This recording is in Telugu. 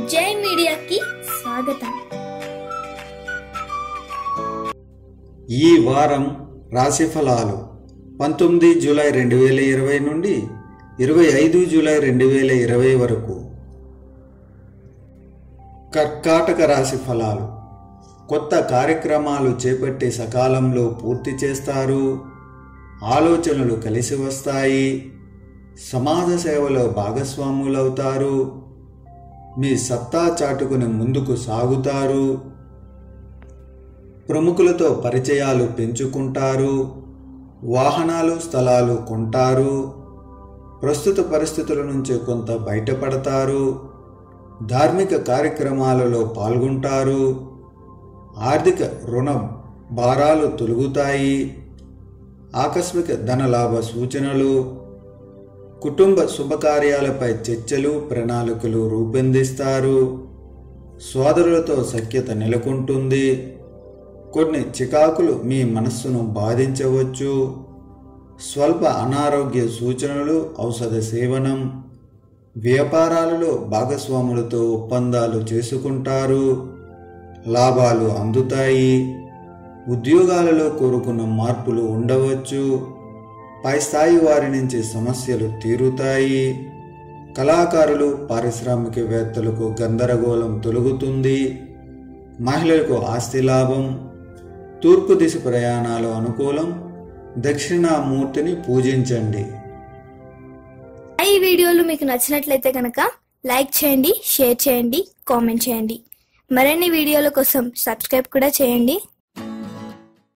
జై మీడియాకి స్వాగతం ఈ వారం రాశి ఫలాలు పంతొమ్మిది జూలై రెండు వేల ఇరవై నుండి ఇరవై ఐదు జూలై రెండు వేల ఇరవై వరకు కర్కాటక రాశి ఫలాలు కొత్త కార్యక్రమాలు చేపట్టి సకాలంలో పూర్తి చేస్తారు ఆలోచనలు కలిసి వస్తాయి సమాజ సేవలో భాగస్వాములవుతారు మీ సత్తా చాటుకుని ముందుకు సాగుతారు ప్రముఖులతో పరిచయాలు పెంచుకుంటారు వాహనాలు స్థలాలు కొంటారు ప్రస్తుత పరిస్థితుల నుంచి కొంత బయటపడతారు ధార్మిక కార్యక్రమాలలో పాల్గొంటారు ఆర్థిక రుణ భారాలు తొలగుతాయి ఆకస్మిక ధనలాభ సూచనలు కుటుంబ శుభకార్యాలపై చర్చలు ప్రణాళికలు రూపొందిస్తారు సోదరులతో సఖ్యత నెలకొంటుంది కొన్ని చికాకులు మీ మనస్సును బాధించవచ్చు స్వల్ప అనారోగ్య సూచనలు ఔషధ సేవనం వ్యాపారాలలో భాగస్వాములతో ఒప్పందాలు చేసుకుంటారు లాభాలు అందుతాయి ఉద్యోగాలలో కోరుకున్న మార్పులు ఉండవచ్చు పై స్థాయి వారి నుంచి సమస్యలు తీరుతాయి కళాకారులు పారిశ్రామికవేత్తలకు గందరగోళం తొలగుతుంది మహిళలకు ఆస్తి లాభం తూర్పు దిశ ప్రయాణాలు అనుకూలం దక్షిణామూర్తిని పూజించండి ఈ వీడియోలు మీకు నచ్చినట్లయితే కనుక లైక్ చేయండి షేర్ చేయండి కామెంట్ చేయండి మరిన్ని వీడియోల కోసం సబ్స్క్రైబ్ కూడా చేయండి